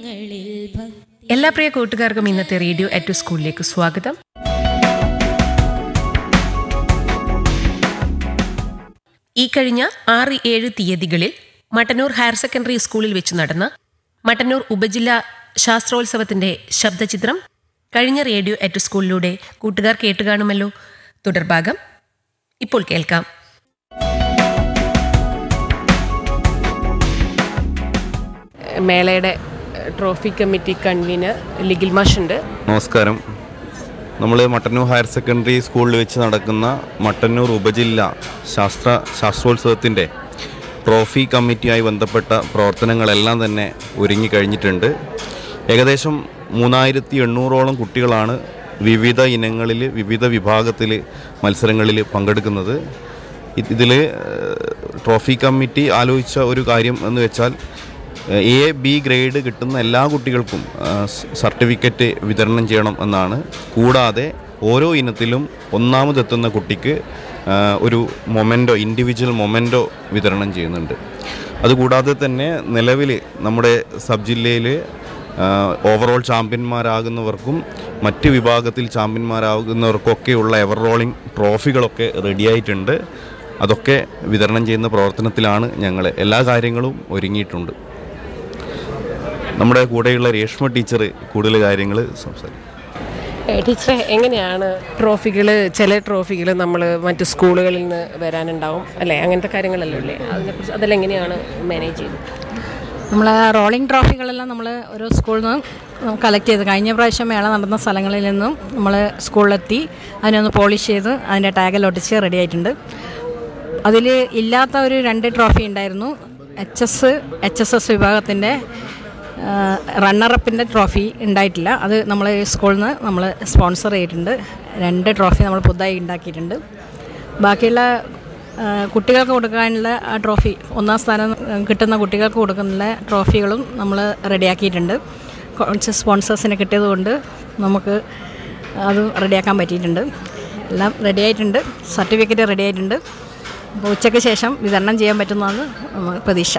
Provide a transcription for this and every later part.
എല്ലാ പ്രിയ കൂട്ടുകാർക്കും ഇന്നത്തെ റേഡിയോ അറ്റ് സ്കൂളിലേക്ക് സ്വാഗതം ഈ കഴിഞ്ഞ ആറ് ഏഴ് തീയതികളിൽ മട്ടന്നൂർ ഹയർ സെക്കൻഡറി സ്കൂളിൽ വെച്ച് നടന്ന മട്ടന്നൂർ ഉപജില്ലാ ശാസ്ത്രോത്സവത്തിന്റെ ശബ്ദചിത്രം കഴിഞ്ഞ റേഡിയോ അറ്റ് സ്കൂളിലൂടെ കൂട്ടുകാർ കേട്ടുകാണുമല്ലോ തുടർഭാഗം ഇപ്പോൾ കേൾക്കാം മേളയുടെ ട്രോഫി കമ്മിറ്റി കൺവീനർ ലിഗിൽ മാഷുണ്ട് നമസ്കാരം നമ്മൾ മട്ടന്നൂർ ഹയർ സെക്കൻഡറി സ്കൂളിൽ വെച്ച് നടക്കുന്ന മട്ടന്നൂർ ഉപജില്ല ശാസ്ത്ര ശാസ്ത്രോത്സവത്തിൻ്റെ ട്രോഫി കമ്മിറ്റിയുമായി ബന്ധപ്പെട്ട പ്രവർത്തനങ്ങളെല്ലാം തന്നെ ഒരുങ്ങിക്കഴിഞ്ഞിട്ടുണ്ട് ഏകദേശം മൂന്നായിരത്തി എണ്ണൂറോളം കുട്ടികളാണ് വിവിധ ഇനങ്ങളിൽ വിവിധ വിഭാഗത്തിൽ മത്സരങ്ങളിൽ പങ്കെടുക്കുന്നത് ഇതിൽ ട്രോഫി കമ്മിറ്റി ആലോചിച്ച ഒരു കാര്യം എന്ന് വെച്ചാൽ എ ബി ഗ്രേഡ് കിട്ടുന്ന എല്ലാ കുട്ടികൾക്കും ആ, സ് സർട്ടിഫിക്കറ്റ് വിതരണം ചെയ്യണം എന്നാണ് കൂടാതെ ഓരോ ഇനത്തിലും ഒന്നാമതെത്തുന്ന കുട്ടിക്ക് ആ, ഒരു മൊമെൻറ്റോ ഇൻഡിവിജ്വൽ മൊമെൻറ്റോ വിതരണം ചെയ്യുന്നുണ്ട് അതുകൂടാതെ തന്നെ നിലവിൽ നമ്മുടെ സബ് ജില്ലയിൽ ഓവറോൾ ചാമ്പ്യന്മാരാകുന്നവർക്കും മറ്റ് വിഭാഗത്തിൽ ചാമ്പ്യന്മാരാകുന്നവർക്കൊക്കെയുള്ള എവർ റോളിംഗ് ട്രോഫികളൊക്കെ റെഡിയായിട്ടുണ്ട് അതൊക്കെ വിതരണം ചെയ്യുന്ന പ്രവർത്തനത്തിലാണ് ഞങ്ങൾ എല്ലാ കാര്യങ്ങളും ഒരുങ്ങിയിട്ടുണ്ട് നമ്മുടെ കൂടെയുള്ള രേഷ്മ ടീച്ചർ കൂടുതൽ കാര്യങ്ങൾ സംസാരിക്കും ടീച്ചറെ എങ്ങനെയാണ് ട്രോഫികൾ ചില ട്രോഫികൾ നമ്മൾ മറ്റു സ്കൂളുകളിൽ നിന്ന് വരാനുണ്ടാവും അല്ലേ അങ്ങനത്തെ കാര്യങ്ങളല്ലേ ഉള്ളേ അതിനെക്കുറിച്ച് അതെല്ലാം എങ്ങനെയാണ് മാനേജ് ചെയ്യുന്നത് നമ്മൾ റോളിംഗ് ട്രോഫികളെല്ലാം നമ്മൾ ഓരോ സ്കൂളിൽ നിന്ന് കളക്ട് ചെയ്ത് കഴിഞ്ഞ പ്രാവശ്യം മേള നടന്ന സ്ഥലങ്ങളിൽ നിന്നും നമ്മൾ സ്കൂളിലെത്തി അതിനൊന്ന് പോളിഷ് ചെയ്ത് അതിൻ്റെ ടാഗിൽ ഒട്ടിച്ച് റെഡി ആയിട്ടുണ്ട് അതിൽ ഇല്ലാത്ത ഒരു രണ്ട് ട്രോഫി ഉണ്ടായിരുന്നു H S H S S വിഭാഗത്തിൻ്റെ റണ്ണറപ്പിൻ്റെ ട്രോഫി ഉണ്ടായിട്ടില്ല അത് നമ്മൾ സ്കൂളിൽ നിന്ന് നമ്മൾ സ്പോൺസർ ചെയ്തിട്ടുണ്ട് രണ്ട് ട്രോഫി നമ്മൾ പുതുതായി ഉണ്ടാക്കിയിട്ടുണ്ട് ബാക്കിയുള്ള ആ, കുട്ടികൾക്ക് കൊടുക്കാനുള്ള ആ ട്രോഫി ഒന്നാം സ്ഥാനം കിട്ടുന്ന കുട്ടികൾക്ക് കൊടുക്കുന്ന ട്രോഫികളും നമ്മൾ റെഡിയാക്കിയിട്ടുണ്ട് കുറച്ച് സ്പോൺസേഴ്സിനെ കിട്ടിയതുകൊണ്ട് നമുക്ക് അത് റെഡിയാക്കാൻ പറ്റിയിട്ടുണ്ട് എല്ലാം റെഡി ആയിട്ടുണ്ട് സർട്ടിഫിക്കറ്റ് റെഡി ആയിട്ടുണ്ട് അപ്പോൾ ഉച്ചയ്ക്ക് ശേഷം വിതരണം ചെയ്യാൻ പറ്റുന്നതാണ് നമുക്ക് പ്രതീക്ഷ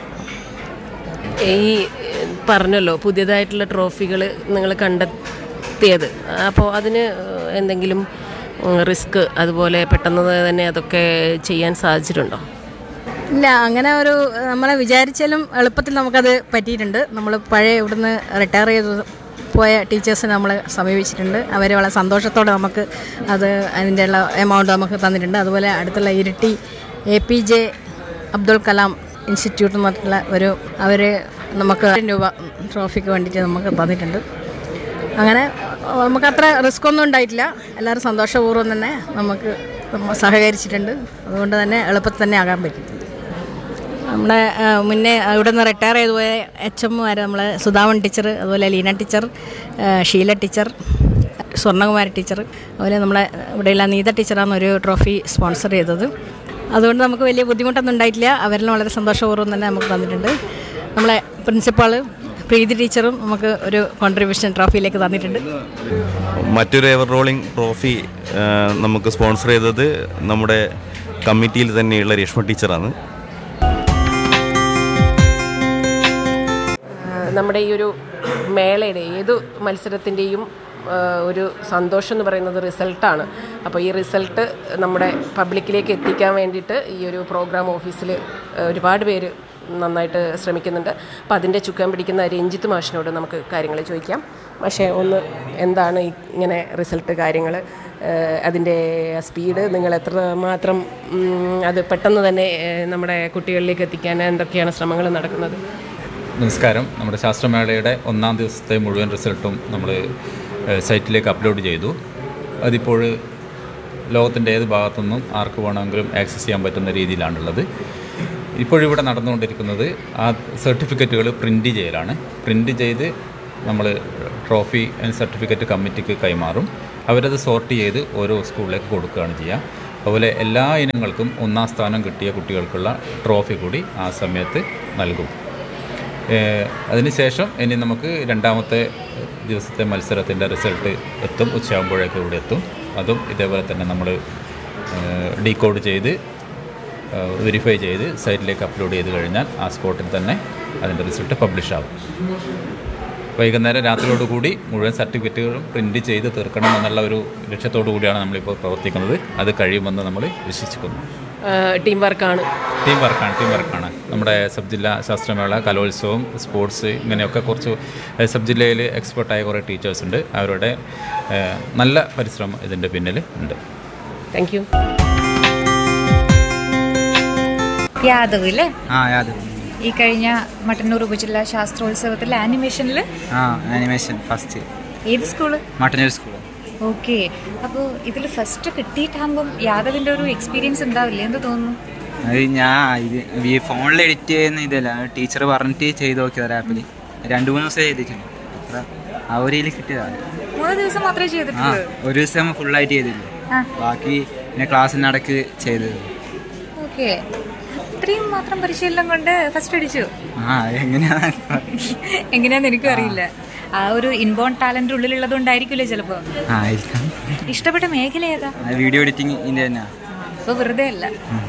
ഈ ഏഹ്, പറഞ്ഞല്ലോ പുതിയതായിട്ടുള്ള ട്രോഫികൾ നിങ്ങൾ കണ്ടെത്തിയത് അപ്പോൾ അതിന് എന്തെങ്കിലും റിസ്ക് അതുപോലെ പെട്ടെന്ന് തന്നെ അതൊക്കെ ചെയ്യാൻ സാധിച്ചിട്ടുണ്ടോ ഇല്ല അങ്ങനെ ഒരു നമ്മളെ വിചാരിച്ചാലും എളുപ്പത്തിൽ നമുക്കത് പറ്റിയിട്ടുണ്ട് നമ്മൾ പഴയ ഇവിടുന്ന് റിട്ടയർ ചെയ്ത് പോയ ടീച്ചേഴ്സിനെ നമ്മൾ സമീപിച്ചിട്ടുണ്ട് അവർ വളരെ സന്തോഷത്തോടെ നമുക്ക് അത് അതിൻ്റെ ഉള്ള എമൗണ്ട് നമുക്ക് തന്നിട്ടുണ്ട് അതുപോലെ അടുത്തുള്ള Iritty A P J Abdul Kalam institute എന്ന് പറഞ്ഞിട്ടുള്ള ഒരു അവർ നമുക്ക് ആയിരം രൂപ ട്രോഫിക്ക് വേണ്ടിയിട്ട് നമുക്ക് തന്നിട്ടുണ്ട് അങ്ങനെ നമുക്ക് അത്ര റിസ്ക് ഒന്നും ഉണ്ടായിട്ടില്ല എല്ലാവരും സന്തോഷപൂർവ്വം തന്നെ നമുക്ക് നമ്മ സഹകരിച്ചിട്ടുണ്ട് അതുകൊണ്ട് തന്നെ എളുപ്പത്തിൽ തന്നെ ആകാൻ പറ്റി നമ്മുടെ ആ, മുന്നേ ഇവിടെ നിന്ന് റിട്ടയർ ചെയ്തു പോയ എച്ച് എമ്മുമാർ നമ്മളെ സുധാവൻ ടീച്ചർ അതുപോലെ ലീന ടീച്ചർ ആ, ഷീല ടീച്ചർ സ്വർണ്ണകുമാരി ടീച്ചർ അതുപോലെ നമ്മളെ ഇവിടെയുള്ള നീത ടീച്ചറാണ് ഒരു ട്രോഫി സ്പോൺസർ ചെയ്തത് അതുകൊണ്ട് നമുക്ക് വലിയ ബുദ്ധിമുട്ടൊന്നും ഉണ്ടായിട്ടില്ല അവരെല്ലാം വളരെ സന്തോഷപൂർവ്വം തന്നെ നമുക്ക് തന്നിട്ടുണ്ട് നമ്മളെ പ്രിൻസിപ്പാൾ പ്രീതി ടീച്ചറും നമുക്ക് ഒരു കോൺട്രിബ്യൂഷൻ ട്രോഫിയിലേക്ക് തന്നിട്ടുണ്ട് മറ്റൊരു എവർ റോളിംഗ് ട്രോഫി ആ, നമുക്ക് സ്പോൺസർ ചെയ്തത് നമ്മുടെ കമ്മിറ്റിയിൽ തന്നെയുള്ള രേഷ്മ ടീച്ചറാണ് നമ്മുടെ ഈ ഒരു മേളയുടെ ഏത് മത്സരത്തിൻ്റെയും ഒരു സന്തോഷം എന്ന് പറയുന്നത് റിസൾട്ടാണ് അപ്പോൾ ഈ റിസൾട്ട് നമ്മുടെ പബ്ലിക്കിലേക്ക് എത്തിക്കാൻ വേണ്ടിയിട്ട് ഈ ഒരു പ്രോഗ്രാം ഓഫീസിൽ ഒരുപാട് പേര് നന്നായിട്ട് ശ്രമിക്കുന്നുണ്ട് അപ്പോൾ അതിൻ്റെ ചുക്കാൻ പിടിക്കുന്ന രഞ്ജിത്ത് മാഷിനോട് നമുക്ക് കാര്യങ്ങൾ ചോദിക്കാം പക്ഷേ ഒന്ന് എന്താണ് ഈ ഇങ്ങനെ റിസൾട്ട് കാര്യങ്ങൾ അതിൻ്റെ സ്പീഡ് നിങ്ങൾ എത്ര മാത്രം ഉം, അത് പെട്ടെന്ന് തന്നെ ഏഹ്, നമ്മുടെ കുട്ടികളിലേക്ക് എത്തിക്കാൻ എന്തൊക്കെയാണ് ശ്രമങ്ങൾ നടക്കുന്നത് നമസ്കാരം നമ്മുടെ ശാസ്ത്രമേളയുടെ ഒന്നാം ദിവസത്തെ മുഴുവൻ റിസൾട്ടും നമ്മൾ ഏഹ്, സൈറ്റിലേക്ക് അപ്ലോഡ് ചെയ്തു അതിപ്പോൾ ലോകത്തിൻ്റെ ഏത് ഭാഗത്തുനിന്നും ആർക്ക് വേണമെങ്കിലും ആക്സസ് ചെയ്യാൻ പറ്റുന്ന രീതിയിലാണുള്ളത് ഇപ്പോഴിവിടെ നടന്നുകൊണ്ടിരിക്കുന്നത് ആ സർട്ടിഫിക്കറ്റുകൾ പ്രിൻറ്റ് ചെയ്യലാണ് പ്രിൻറ്റ് ചെയ്ത് നമ്മൾ ട്രോഫി ആൻഡ് സർട്ടിഫിക്കറ്റ് കമ്മിറ്റിക്ക് കൈമാറും അവരത് സോർട്ട് ചെയ്ത് ഓരോ സ്കൂളിലേക്ക് കൊടുക്കുകയാണ് ചെയ്യുക അതുപോലെ എല്ലാ ഇനങ്ങൾക്കും ഒന്നാം സ്ഥാനം കിട്ടിയ കുട്ടികൾക്കുള്ള ട്രോഫി കൂടി ആ സമയത്ത് നൽകും ഏഹ് അതിനുശേഷം ഇനി നമുക്ക് രണ്ടാമത്തെ ദിവസത്തെ മത്സരത്തിൻ്റെ റിസൾട്ട് എത്തും ഉച്ചയാകുമ്പോഴേക്ക് ഇവിടെ എത്തും അതും ഇതേപോലെ തന്നെ നമ്മൾ ഡീകോഡ് ചെയ്ത് വെരിഫൈ ചെയ്ത് സൈറ്റിലേക്ക് അപ്ലോഡ് ചെയ്ത് കഴിഞ്ഞാൽ ആ സ്പോട്ടിൽ തന്നെ അതിൻ്റെ റിസൾട്ട് പബ്ലിഷ് ആവും വൈകുന്നേരം രാത്രിയോടുകൂടി മുഴുവൻ സർട്ടിഫിക്കറ്റുകളും പ്രിൻറ്റ് ചെയ്ത് തീർക്കണം എന്നുള്ള ഒരു ലക്ഷ്യത്തോടു കൂടിയാണ് നമ്മളിപ്പോൾ പ്രവർത്തിക്കുന്നത് അത് കഴിയുമെന്ന് നമ്മൾ വിശ്വസിക്കുന്നു ടീം വർക്കാണ് ടീം വർക്കാണ് ടീം വർക്കാണ് നമ്മുടെ സബ് ജില്ലാ ശാസ്ത്രമേള കലോത്സവം സ്പോർട്സ് ഇങ്ങനെയൊക്കെ കുറച്ച് ഏഹ്, സബ് ജില്ലയിൽ എക്സ്പെർട്ടായ കുറേ ടീച്ചേഴ്സ് ഉണ്ട് അവരുടെ ഏഹ്, നല്ല പരിശ്രമം ഇതിൻ്റെ പിന്നിൽ ഉണ്ട് താങ്ക് യു യാദവ് അല്ലേ ആ യാദവ് ഈ കഴിഞ്ഞ മട്ടന്നൂർ ഉപജില്ലാ ശാസ്ത്രോത്സവത്തിൽ ആനിമേഷനിൽ ആ ആനിമേഷൻ ഫസ്റ്റ് ഏത് സ്കൂള് മട്ടന്നൂർ സ്കൂൾ ഓക്കെ അപ്പോൾ ഇതിൽ ഫസ്റ്റ് കിട്ടിയിട്ടാകുമ്പം യാദവിൻ്റെ ഒരു എക്സ്പീരിയൻസ് ഉണ്ടാവില്ലേ എന്ത് തോന്നുന്നു അത് ഞാൻ ഇത് ഈ ഫോണിൽ എഡിറ്റ് ചെയ്യുന്ന ഇതല്ല ടീച്ചർ പറഞ്ഞിട്ട് ചെയ്ത് നോക്കിയത് ആപ്പിൽ രണ്ട് മൂന്ന് ദിവസം ചെയ്തിട്ടുണ്ട് അത്ര ആ ഒരു ഇതിൽ കിട്ടിയതാണ് മൂന്ന് ദിവസം മാത്രമേ ആ ചെയ്തിട്ടുള്ളൂ ഒരു ദിവസം ഫുള്ളായിട്ട് ചെയ്തില്ല ആ. ബാക്കി പിന്നെ ക്ലാസ്സിനടക്ക് ചെയ്തത് ഓക്കെ അത്രയും മാത്രം പരിശീലനം കൊണ്ട് ഫസ്റ്റ് അടിച്ചു ആ എങ്ങനെയാണ് എങ്ങനെയാന്ന് എനിക്കും അറിയില്ല ആ ഒരു ഇൻബോൺ ടാലന്റ് ഉള്ളിലുള്ളത് കൊണ്ടായിരിക്കില്ലേ ചിലപ്പോൾ ആ ആയിരിക്കാം ഇഷ്ടപ്പെട്ട മേഖല ഏതാ ആ, വീഡിയോ എഡിറ്റിംഗ് ഇതിൻ്റെ തന്നെ അപ്പോൾ വെറുതെ അല്ല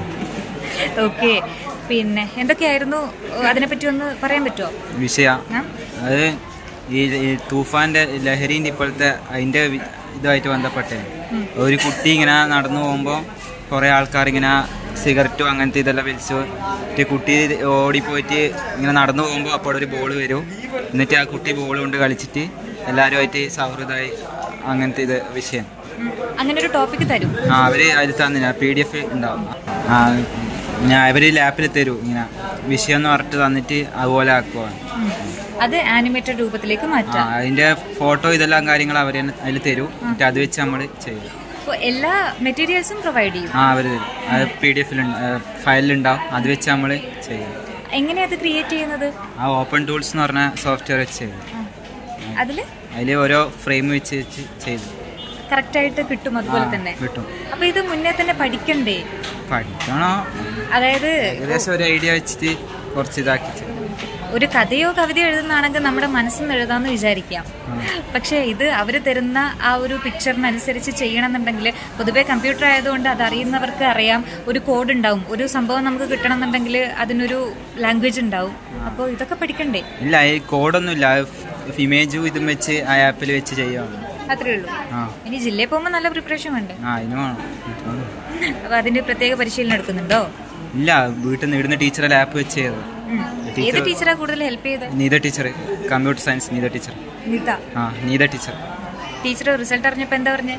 ഓക്കെ പിന്നെ എന്തൊക്കെയായിരുന്നു അതിനെപ്പറ്റി ഒന്ന് പറയാൻ പറ്റുമോ വിഷയ ആ? അത് ഈ ഈ തൂഫാൻ്റെ ലഹരീൻ്റെ ഇപ്പോഴത്തെ അതിൻ്റെ വി- ഇതുമായിട്ട് ബന്ധപ്പെട്ടേ ഒരു കുട്ടി ഇങ്ങനെ നടന്നു പോകുമ്പോൾ കുറേ ആൾക്കാർ ഇങ്ങനെ സിഗരറ്റും അങ്ങനത്തെ ഇതെല്ലാം വലിച്ചു മറ്റേ കുട്ടി ഓടിപ്പോയിട്ട് ഇങ്ങനെ നടന്നു പോകുമ്പോൾ അപ്പോൾ ഒരു ബോൾ വരും എന്നിട്ട് ആ കുട്ടി ബോൾ കൊണ്ട് കളിച്ചിട്ട് എല്ലാവരുമായിട്ട് സൗഹൃദമായി അങ്ങനത്തെ ഇത് വിഷയം ഉം. അങ്ങനെ ഒരു ടോപ്പിക്ക് തരും ആ അവർ അതിൽ തന്നെ പി ഡി എഫ് ഉണ്ടാവും ആ ഞാൻ അവർ ലാപ്പിൽ തരും ഇങ്ങനെ വിഷയം എന്ന് പറഞ്ഞിട്ട് തന്നിട്ട് അതുപോലെ ആക്കുക ഉം. അത് ആനിമേറ്റഡ് രൂപത്തിലേക്ക് ആ മാറ്റാം അതിന്റെ ഫോട്ടോ ഇതെല്ലാം കാര്യങ്ങൾ അവർ അതിൽ തരും എന്നിട്ട് അത് വെച്ച് നമ്മൾ ചെയ്യും അപ്പോൾ എല്ലാ മെറ്റീരിയൽസും പ്രൊവൈഡ് ചെയ്യും ആ അവർ തരും അത് പി ഡി എഫിൽ ഫയലിലുണ്ടാവും അത് വെച്ച് നമ്മൾ ചെയ്യും എങ്ങനെയാ അത് ക്രിയേറ്റ് ചെയ്യുന്നത് ആ ഓപ്പൺ ടൂൾസ് എന്ന് പറഞ്ഞ സോഫ്റ്റ്വെയർ വെച്ച് ചെയ്യും അതിൽ അതിൽ ഓരോ ഫ്രെയിം വെച്ച് വെച്ച് ചെയ്തു കറക്റ്റായിട്ട് കിട്ടും അതുപോലെ ആ, തന്നെ കിട്ടും അപ്പോൾ ഇത് മുന്നേ തന്നെ പഠിക്കണ്ടേ പഠിക്കണോ അതായത് ഏകദേശം ഒരു ഐഡിയ വെച്ചിട്ട് കുറച്ച് ഇതാക്കി ചെയ്യും ഒരു കഥയോ കവിതയോ എഴുതുന്നതാണെങ്കിൽ നമ്മുടെ മനസ്സിൽ നിന്ന് എഴുതാമെന്ന് വിചാരിക്കാം പക്ഷേ ഇത് അവർ തരുന്ന ആ ഒരു പിക്ചറിനനുസരിച്ച് ചെയ്യണമെന്നുണ്ടെങ്കിൽ പൊതുവേ കമ്പ്യൂട്ടർ ആയതുകൊണ്ട് അത് അറിയുന്നവർക്ക് അറിയാം ഒരു കോഡ് ഉണ്ടാവും ഒരു സംഭവം നമുക്ക് കിട്ടണമെന്നുണ്ടെങ്കിൽ അതിനൊരു ലാംഗ്വേജ് ഉണ്ടാവും അപ്പോൾ ഇതൊക്കെ പഠിക്കണ്ടേ ഇല്ല ഈ കോഡൊന്നും ഇല്ല ഇമേജും ഇതും വെച്ച് ആ ആപ്പിൽ വെച്ച് ചെയ്യുകയാണ് അത്രേ ഉള്ളൂ ആ ഇനി ജില്ലയിൽ പോകുമ്പോൾ നല്ല പ്രിപ്പറേഷൻ വേണ്ടേ ആ അതിന് വേണം അപ്പോൾ അതിൻ്റെ പ്രത്യേക പരിശീലനം എടുക്കുന്നുണ്ടോ ഇല്ല വീട്ടിൽ നിന്ന് ഇടുന്ന ടീച്ചറെ ലാപ്പ് വെച്ച് ചെയ്തത് ഉം. ഏത് ടീച്ചറാ കൂടുതൽ ഹെൽപ്പ് ചെയ്തത് Neetha teacher computer science Neetha teacher Nitha ആ നീത ടീച്ചർ ടീച്ചർ റിസൾട്ട് അറിഞ്ഞപ്പോൾ എന്താ പറഞ്ഞേ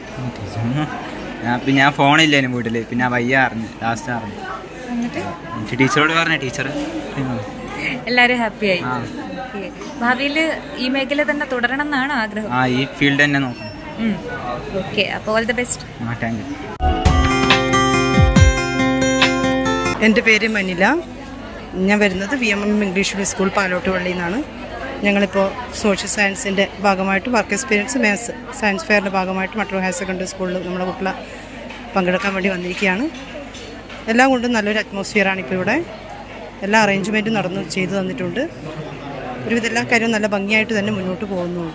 ഞാൻ പിന്നെ ഞാൻ ഫോണില്ലേനു വീട്ടിൽ പിന്നെ ആ വയ്യ അറിഞ്ഞ് ലാസ്റ്റ് അറിഞ്ഞു എന്നിട്ട് എനിക്ക് ടീച്ചറോട് പറഞ്ഞ ടീച്ചർ എല്ലാവരും ഹാപ്പിയായി ആ ഭാവിയിൽ ഈ മേഖല തന്നെ തുടരണം എന്നാണ് ആഗ്രഹം ആ ഈ ഫീൽഡ് തന്നെ നോക്കണം ഓക്കെ അപ്പോൾ ഓൾ ദി ബെസ്റ്റ് ആ താങ്ക് യു എൻ്റെ പേര് മനില ഞാൻ വരുന്നത് V M M English medium school Palottu പള്ളിയിൽ നിന്നാണ് ഞങ്ങളിപ്പോൾ സോഷ്യൽ സയൻസിൻ്റെ ഭാഗമായിട്ട് വർക്ക് എക്സ്പീരിയൻസ് മാത്സ് സയൻസ് ഫെയറിൻ്റെ ഭാഗമായിട്ട് മട്ടൂർ ഹയർ സെക്കൻഡറി സ്കൂളിൽ നമ്മുടെ കുട്ടികളെ പങ്കെടുക്കാൻ വേണ്ടി വന്നിരിക്കുകയാണ് എല്ലാം കൊണ്ടും നല്ലൊരു അറ്റ്മോസ്ഫിയറാണ് ഇപ്പോൾ ഇവിടെ എല്ലാ അറേഞ്ച്മെൻറ്റും നടന്നു ചെയ്തു തന്നിട്ടുണ്ട് ഒരുവിധ എല്ലാ കാര്യവും നല്ല ഭംഗിയായിട്ട് തന്നെ മുന്നോട്ട് പോകുന്നുണ്ട്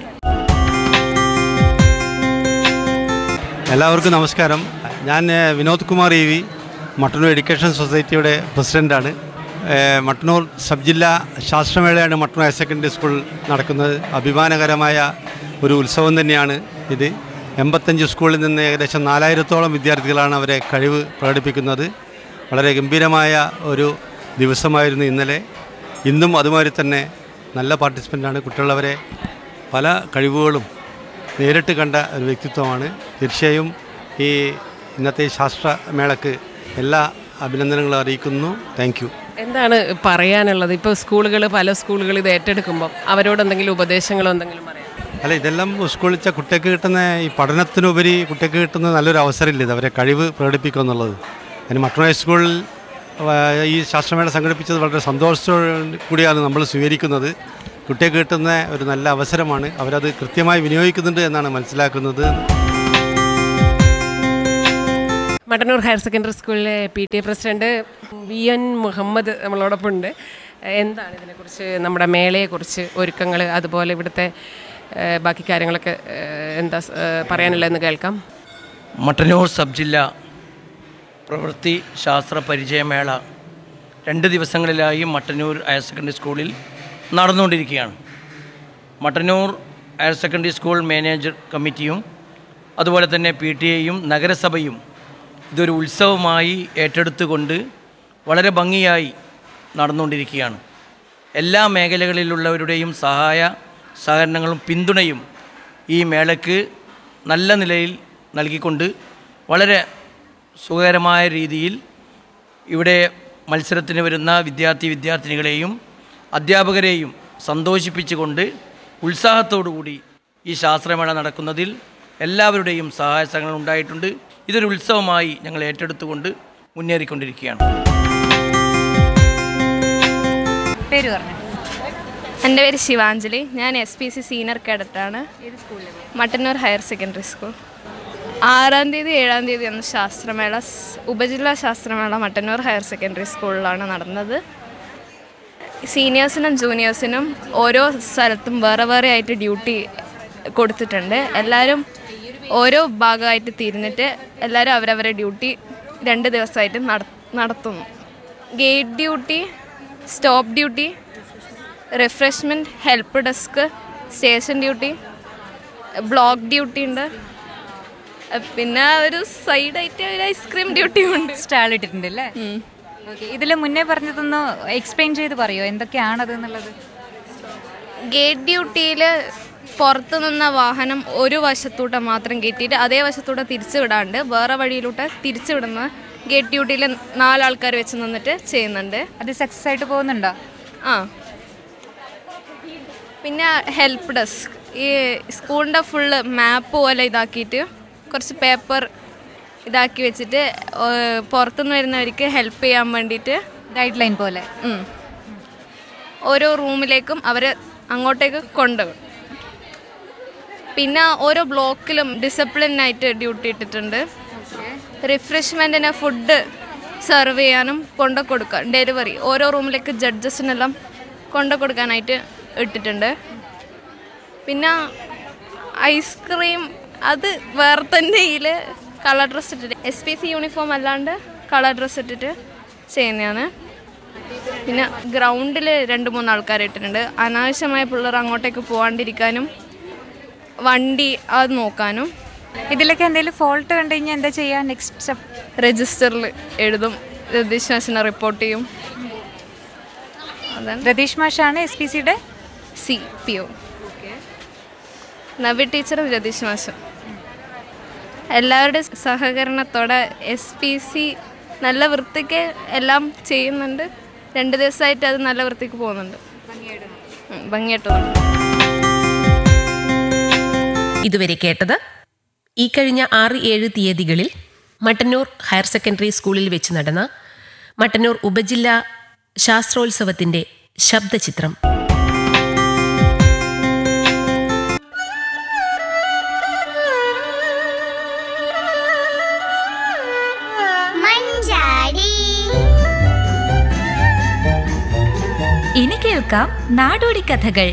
എല്ലാവർക്കും നമസ്കാരം ഞാൻ ഏഹ്, Vinod Kumar E V Mattannur education സൊസൈറ്റിയുടെ പ്രസിഡൻ്റാണ് ഏഹ്, മട്ടന്നൂർ സബ് ജില്ലാ ശാസ്ത്രമേളയാണ് മട്ടന്നൂർ ഹയർ സെക്കൻഡറി സ്കൂൾ നടക്കുന്നത് അഭിമാനകരമായ ഒരു ഉത്സവം തന്നെയാണ് ഇത് എൺപത്തഞ്ച് സ്കൂളിൽ നിന്ന് ഏകദേശം നാലായിരത്തോളം വിദ്യാർത്ഥികളാണ് അവരെ കഴിവ് പ്രകടിപ്പിക്കുന്നത് വളരെ ഗംഭീരമായ ഒരു ദിവസമായിരുന്നു ഇന്നലെ ഇന്നും അതുമാതിരി തന്നെ നല്ല പാർട്ടിസിപ്പൻ്റാണ് കുട്ടികളവരെ പല കഴിവുകളും നേരിട്ട് കണ്ട ഒരു വ്യക്തിത്വമാണ് തീർച്ചയായും ഈ ഇന്നത്തെ ഈ ശാസ്ത്രമേളക്ക് എല്ലാ അഭിനന്ദനങ്ങളും അറിയിക്കുന്നു താങ്ക് യു എന്താണ് പറയാനുള്ളത് ഇപ്പോൾ സ്കൂളുകൾ പല സ്കൂളുകൾ ഇത് ഏറ്റെടുക്കുമ്പോൾ അവരോട് എന്തെങ്കിലും ഉപദേശങ്ങളോ എന്തെങ്കിലും പറയാം അല്ല ഇതെല്ലാം സ്കൂളിൽ വെച്ച കുട്ടിക്ക് കിട്ടുന്ന ഈ പഠനത്തിനുപരി കുട്ടിക്ക് കിട്ടുന്ന നല്ലൊരു അവസരമില്ല ഇത് അവരെ കഴിവ് പ്രകടിപ്പിക്കുക എന്നുള്ളത് അതിന് മറ്റൊരു ഹൈസ്കൂളിൽ ആ, ഈ ശാസ്ത്രമേള സംഘടിപ്പിച്ചത് വളരെ സന്തോഷത്തോടു കൂടിയാണ് നമ്മൾ സ്വീകരിക്കുന്നത് കുട്ടിക്ക് കിട്ടുന്ന ഒരു നല്ല അവസരമാണ് അവരത് കൃത്യമായി വിനിയോഗിക്കുന്നുണ്ട് എന്നാണ് മനസ്സിലാക്കുന്നത് മട്ടന്നൂർ ഹയർ സെക്കൻഡറി സ്കൂളിലെ P T A president V N Muhammad നമ്മളോടൊപ്പം ഉണ്ട് എന്താണ് ഇതിനെക്കുറിച്ച് നമ്മുടെ മേളയെക്കുറിച്ച് ഒരുക്കങ്ങൾ അതുപോലെ ഇവിടുത്തെ ഏഹ്, ബാക്കി കാര്യങ്ങളൊക്കെ ഏഹ്, എന്താ സ്- ഏഹ്, പറയാനുള്ളതെന്ന് കേൾക്കാം മട്ടന്നൂർ സബ് ജില്ല പ്രവൃത്തി ശാസ്ത്ര പരിചയമേള രണ്ട് ദിവസങ്ങളിലായി മട്ടന്നൂർ ഹയർ സെക്കൻഡറി സ്കൂളിൽ നടന്നുകൊണ്ടിരിക്കുകയാണ് Mattannur higher secondary school manager കമ്മിറ്റിയും അതുപോലെ തന്നെ പി ടി എയും നഗരസഭയും ഇതൊരു ഉത്സവമായി ഏറ്റെടുത്തുകൊണ്ട് വളരെ ഭംഗിയായി നടന്നുകൊണ്ടിരിക്കുകയാണ് എല്ലാ മേഖലകളിലുള്ളവരുടെയും സഹായ സഹകരണങ്ങളും പിന്തുണയും ഈ മേളയ്ക്ക് നല്ല നിലയിൽ നൽകിക്കൊണ്ട് വളരെ സുഖകരമായ രീതിയിൽ ഇവിടെ മത്സരത്തിന് വരുന്ന വിദ്യാർത്ഥി വിദ്യാർത്ഥിനികളെയും അധ്യാപകരെയും സന്തോഷിപ്പിച്ചുകൊണ്ട് ഉത്സാഹത്തോടുകൂടി ഈ ശാസ്ത്രമേള നടക്കുന്നതിൽ എല്ലാവരുടെയും സഹായ സഹകരണം ഉണ്ടായിട്ടുണ്ട് ഇതൊരു ഉത്സവമായി ഞങ്ങൾ ഏറ്റെടുത്തുകൊണ്ട് മുന്നേറിക്കൊണ്ടിരിക്കുകയാണ് പേര് പറഞ്ഞു എൻ്റെ പേര് ശിവാഞ്ജലി ഞാൻ എസ് പി സി സീനിയർ കേഡറ്റാണ് മട്ടന്നൂർ ഹയർ സെക്കൻഡറി സ്കൂൾ ആറാം തീയതി ഏഴാം തീയതി എന്ന ശാസ്ത്രമേള സ്- ഉപജില്ലാ ശാസ്ത്രമേള മട്ടന്നൂർ ഹയർ സെക്കൻഡറി സ്കൂളിലാണ് നടന്നത് സീനിയേഴ്സിനും ജൂനിയേഴ്സിനും ഓരോ സ്ഥലത്തും വേറെ വേറെ ആയിട്ട് ഡ്യൂട്ടി കൊടുത്തിട്ടുണ്ട് എല്ലാവരും ഓരോ ഭാഗമായിട്ട് തിരിഞ്ഞിട്ട് എല്ലാവരും അവരവരുടെ ഡ്യൂട്ടി രണ്ട് ദിവസമായിട്ട് നട നടത്തുന്നു gate duty stop duty refreshment help desk station duty block duty ഉണ്ട് അഹ് പിന്നെ ഒരു സൈഡായിട്ട് ഒരു ഐസ്ക്രീം ഡ്യൂട്ടിയും ഉണ്ട് സ്റ്റാൾ ഇട്ടിട്ടുണ്ട് അല്ലേ ഓക്കെ ഇതിൽ മുന്നേ പറഞ്ഞതൊന്ന് എക്സ്പ്ലെയിൻ ചെയ്ത് പറയോ എന്തൊക്കെയാണത് എന്നുള്ളത് ഗേറ്റ് ഡ്യൂട്ടിയിൽ പുറത്തു നിന്ന വാഹനം ഒരു വശത്തൂടെ മാത്രം കയറ്റിയിട്ട് അതേ വശത്തൂടെ തിരിച്ചു വിടാണ്ട് വേറെ വഴിയിലൂടെ തിരിച്ചു വിടുന്ന ഗേറ്റ് ഡ്യൂട്ടിയിൽ നാലാൾക്കാർ വെച്ച് നിന്നിട്ട് ചെയ്യുന്നുണ്ട് അത് സക്സസ് ആയിട്ട് പോകുന്നുണ്ടോ ആ പിന്നെ ഹെൽപ്പ് ഡെസ്ക് ഈ സ്കൂളിൻ്റെ ഫുള്ള് മാപ്പ് പോലെ ഇതാക്കിയിട്ട് കുറച്ച് പേപ്പർ ഇതാക്കി വെച്ചിട്ട് ഏഹ്, പുറത്തുനിന്ന് വരുന്നവർക്ക് ഹെൽപ്പ് ചെയ്യാൻ വേണ്ടിയിട്ട് ഗൈഡ് ലൈൻ പോലെ ഉം. ഓരോ റൂമിലേക്കും അവർ അങ്ങോട്ടേക്ക് കൊണ്ടുപോകും പിന്നെ ഓരോ ബ്ലോക്കിലും ഡിസിപ്ലിനായിട്ട് ഡ്യൂട്ടി ഇട്ടിട്ടുണ്ട് റിഫ്രഷ്മെൻറ്റിന് ഫുഡ് സെർവ് ചെയ്യാനും കൊണ്ടു കൊടുക്കാൻ ഡെലിവറി ഓരോ റൂമിലേക്ക് ജഡ്ജസിനെല്ലാം കൊണ്ടു കൊടുക്കാനായിട്ട് ഇട്ടിട്ടുണ്ട് പിന്നെ ഐസ്ക്രീം അത് വേറെ തന്നെ ഇതിൽ കളർ ഡ്രസ്സ് ഇട്ടിട്ട് എസ് പി സി യൂണിഫോം അല്ലാണ്ട് കളർ ഡ്രസ്സ് ഇട്ടിട്ട് ചെയ്യുന്നതാണ് പിന്നെ ഗ്രൗണ്ടിൽ രണ്ട് മൂന്ന് ആൾക്കാർ ഇട്ടിട്ടുണ്ട് അനാവശ്യമായ പിള്ളേർ അങ്ങോട്ടേക്ക് പോകാണ്ടിരിക്കാനും വണ്ടി അത് നോക്കാനും ഇതിലൊക്കെ എന്തെങ്കിലും ഫോൾട്ട് കണ്ടു കഴിഞ്ഞാൽ എന്താ ചെയ്യുക നെക്സ്റ്റ് സ്റ്റെപ്പ് രജിസ്റ്ററിൽ എഴുതും രതീഷ് മാഷിനെ റിപ്പോർട്ട് ചെയ്യും അതാണ് രതീഷ് മാഷാണ് എസ് പി സിയുടെ സി പി ഒ നവി ടീച്ചറും രതീഷ് മാഷും എല്ലാവരുടെ സഹകരണത്തോടെ എസ് പി സി നല്ല വൃത്തിക്ക് എല്ലാം ചെയ്യുന്നുണ്ട് രണ്ട് ദിവസമായിട്ട് അത് നല്ല വൃത്തിക്ക് പോകുന്നുണ്ട് ഉം, ഭംഗിയായിട്ട് പോകുന്നുണ്ട് ഇതുവരെ കേട്ടത് ഈ കഴിഞ്ഞ ആറ് ഏഴ് തീയതികളിൽ മട്ടന്നൂർ ഹയർ സെക്കൻഡറി സ്കൂളിൽ വെച്ച് നടന്ന മട്ടന്നൂർ ഉപജില്ലാ ശാസ്ത്രോത്സവത്തിന്റെ ശബ്ദചിത്രം മഞ്ചാടി ഇനി കേൾക്കാം നാടോടി കഥകൾ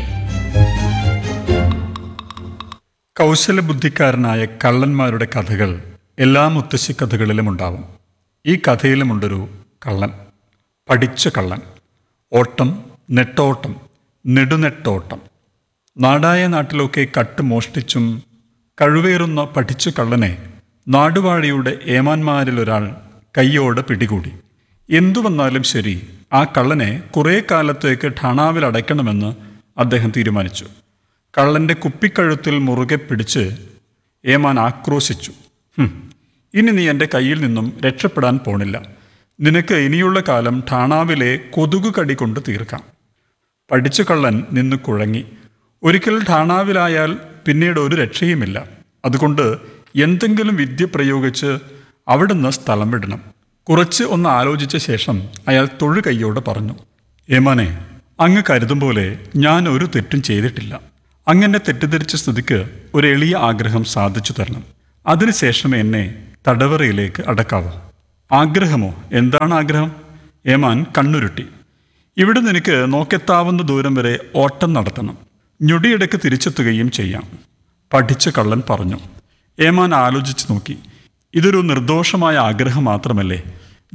കൗശലബുദ്ധിക്കാരനായ കള്ളന്മാരുടെ കഥകൾ എല്ലാ മുത്തശ്ശി കഥകളിലും ഉണ്ടാവും ഈ കഥയിലുമുണ്ടൊരു കള്ളൻ പഠിച്ച കള്ളൻ ഓട്ടം നെട്ടോട്ടം നെടുനെട്ടോട്ടം നാടായ നാട്ടിലൊക്കെ കട്ട് മോഷ്ടിച്ചും കഴിവേറുന്ന പഠിച്ച കള്ളനെ നാടുവാഴിയുടെ ഏമാന്മാരിലൊരാൾ കയ്യോടെ പിടികൂടി എന്തു വന്നാലും ശരി ആ കള്ളനെ കുറേ കാലത്തേക്ക് ഠാണാവിൽ അടയ്ക്കണമെന്ന് അദ്ദേഹം തീരുമാനിച്ചു കള്ളന്റെ കുപ്പിക്കഴുത്തിൽ മുറുകെ പിടിച്ച് ഏമാൻ ആക്രോശിച്ചു "ഹും, ഇനി നീ എൻ്റെ കയ്യിൽ നിന്നും രക്ഷപ്പെടാൻ പോണില്ല നിനക്ക് ഇനിയുള്ള കാലം ഠാണാവിലെ കൊതുകു കടി കൊണ്ട് തീർക്കാം പഠിച്ച കള്ളൻ നിന്ന് കുഴങ്ങി ഒരിക്കൽ ഠാണാവിലായാൽ പിന്നീട് ഒരു രക്ഷയുമില്ല അതുകൊണ്ട് എന്തെങ്കിലും വിദ്യ പ്രയോഗിച്ച് അവിടുന്ന് സ്ഥലം വിടണം കുറച്ച് ഒന്ന് ആലോചിച്ച ശേഷം അയാൾ തൊഴു കൈയോടെ പറഞ്ഞു ഏമാനെ അങ്ങ് കരുതും പോലെ ഞാൻ ഒരു തെറ്റും ചെയ്തിട്ടില്ല അങ്ങനെ തെറ്റിദ്ധരിച്ച സ്ഥിതിക്ക് ഒരു എളിയ ആഗ്രഹം സാധിച്ചു തരണം അതിനുശേഷം എന്നെ തടവറയിലേക്ക് അടക്കാവോ ആഗ്രഹമോ എന്താണ് ആഗ്രഹം ഏമാൻ കണ്ണുരുട്ടി ഇവിടെ നിനക്ക് നോക്കെത്താവുന്ന ദൂരം വരെ ഓട്ടം നടത്തണം ഞൊടിയിടയ്ക്ക് തിരിച്ചെത്തുകയും ചെയ്യാം പഠിച്ച കള്ളൻ പറഞ്ഞു ഏമാൻ ആലോചിച്ചു നോക്കി ഇതൊരു നിർദോഷമായ ആഗ്രഹം മാത്രമല്ലേ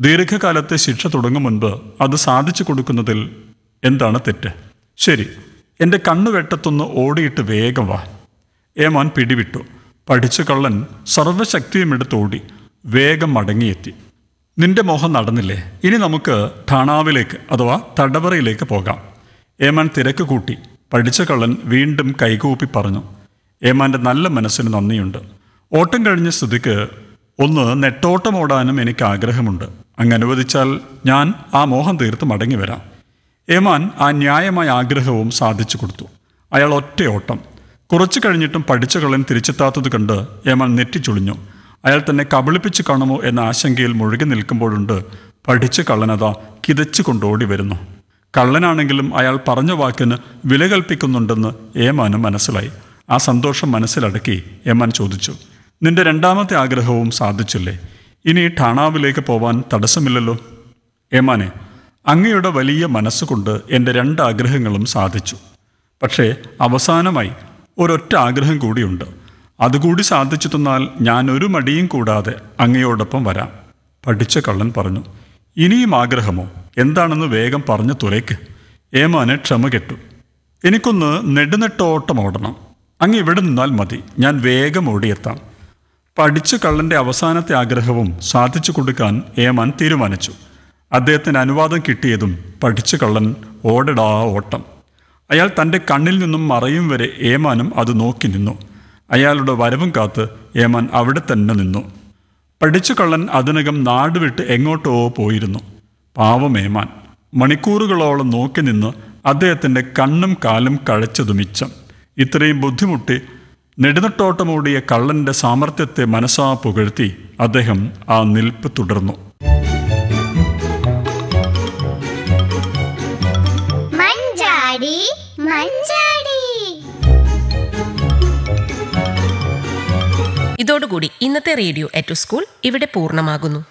ദീർഘകാലത്തെ ശിക്ഷ തുടങ്ങും മുൻപ് അത് സാധിച്ചു കൊടുക്കുന്നതിൽ എന്താണ് തെറ്റ് ശരി എൻ്റെ കണ്ണുവെട്ടത്തൊന്ന് ഓടിയിട്ട് വേഗം വാ ഏമാൻ പിടിവിട്ടു പഠിച്ച കള്ളൻ സർവ്വശക്തിയും എടുത്തോടി വേഗം മടങ്ങിയെത്തി നിന്റെ മോഹം നടന്നില്ലേ ഇനി നമുക്ക് ഠാണാവിലേക്ക് അഥവാ തടവറയിലേക്ക് പോകാം ഏമാൻ തിരക്ക് കൂട്ടി പഠിച്ച കള്ളൻ വീണ്ടും കൈകൂപ്പി പറഞ്ഞു ഏമാൻ്റെ നല്ല മനസ്സിന് നന്ദിയുണ്ട് ഓട്ടം കഴിഞ്ഞ സ്ഥിതിക്ക് ഒന്ന് നെട്ടോട്ടം ഓടാനും എനിക്ക് ആഗ്രഹമുണ്ട് അങ്ങ് അനുവദിച്ചാൽ ഞാൻ ആ മോഹം തീർത്ത് മടങ്ങി വരാം ഏമാൻ ആ ന്യായമായ ആഗ്രഹവും സാധിച്ചു കൊടുത്തു അയാൾ ഒറ്റ ഓട്ടം കുറച്ചു കഴിഞ്ഞിട്ടും പഠിച്ച കള്ളൻ തിരിച്ചെത്താത്തത് കണ്ട് ഏമാൻ നെറ്റിച്ചുളിഞ്ഞു അയാൾ തന്നെ കബളിപ്പിച്ച് കാണുമോ എന്ന ആശങ്കയിൽ മുഴുകി നിൽക്കുമ്പോഴുണ്ട് പഠിച്ച കള്ളനതാ കിതച്ചു കൊണ്ടോടി വരുന്നു കള്ളനാണെങ്കിലും അയാൾ പറഞ്ഞ വാക്കിന് വില കൽപ്പിക്കുന്നുണ്ടെന്ന് ഏമാനും മനസ്സിലായി ആ സന്തോഷം മനസ്സിലടക്കി ഏമാൻ ചോദിച്ചു നിന്റെ രണ്ടാമത്തെ ആഗ്രഹവും സാധിച്ചില്ലേ ഇനി ഠാണാവിലേക്ക് പോവാൻ തടസ്സമില്ലല്ലോ ഏമാനെ അങ്ങയുടെ വലിയ മനസ്സുകൊണ്ട് എൻ്റെ രണ്ട് ആഗ്രഹങ്ങളും സാധിച്ചു പക്ഷേ അവസാനമായി ഒരൊറ്റ ആഗ്രഹം കൂടിയുണ്ട് അതുകൂടി സാധിച്ചു തന്നാൽ ഞാൻ ഒരു മടിയും കൂടാതെ അങ്ങയോടൊപ്പം വരാം പഠിച്ച കള്ളൻ പറഞ്ഞു ഇനിയും ആഗ്രഹമോ എന്താണെന്ന് വേഗം പറഞ്ഞു തുലയ്ക്ക് ഏമാന് ക്ഷമ കെട്ടു എനിക്കൊന്ന് നെടുനെട്ടോട്ടം ഓടണം അങ്ങ് ഇവിടെ നിന്നാൽ മതി ഞാൻ വേഗം ഓടിയെത്താം പഠിച്ച കള്ളന്റെ അവസാനത്തെ ആഗ്രഹവും സാധിച്ചു കൊടുക്കാൻ ഏമാൻ തീരുമാനിച്ചു അദ്ദേഹത്തിന് അനുവാദം കിട്ടിയതും പഠിച്ച കള്ളൻ ഓടടാ ഓട്ടം അയാൾ തൻ്റെ കണ്ണിൽ നിന്നും മറയും വരെ ഏമാനും അത് നോക്കി നിന്നു അയാളുടെ വരവും കാത്ത് ഏമാൻ അവിടെ തന്നെ നിന്നു പഠിച്ച കള്ളൻ അതിനകം നാടുവിട്ട് എങ്ങോട്ടോ പോയിരുന്നു പാവം ഏമാൻ മണിക്കൂറുകളോളം നോക്കി നിന്ന് അദ്ദേഹത്തിൻ്റെ കണ്ണും കാലും കഴച്ചതു മിച്ചം ഇത്രയും ബുദ്ധിമുട്ടി നെടുനട്ടോട്ടമോടിയ കള്ളന്റെ സാമർത്ഥ്യത്തെ മനസ്സാ പുകഴ്ത്തി അദ്ദേഹം ആ നിൽപ്പ് തുടർന്നു മഞ്ചാടി മഞ്ചാടി ഇതോടുകൂടി ഇന്നത്തെ റേഡിയോ എറ്റു സ്കൂൾ ഇവിടെ പൂർണ്ണമാകുന്നു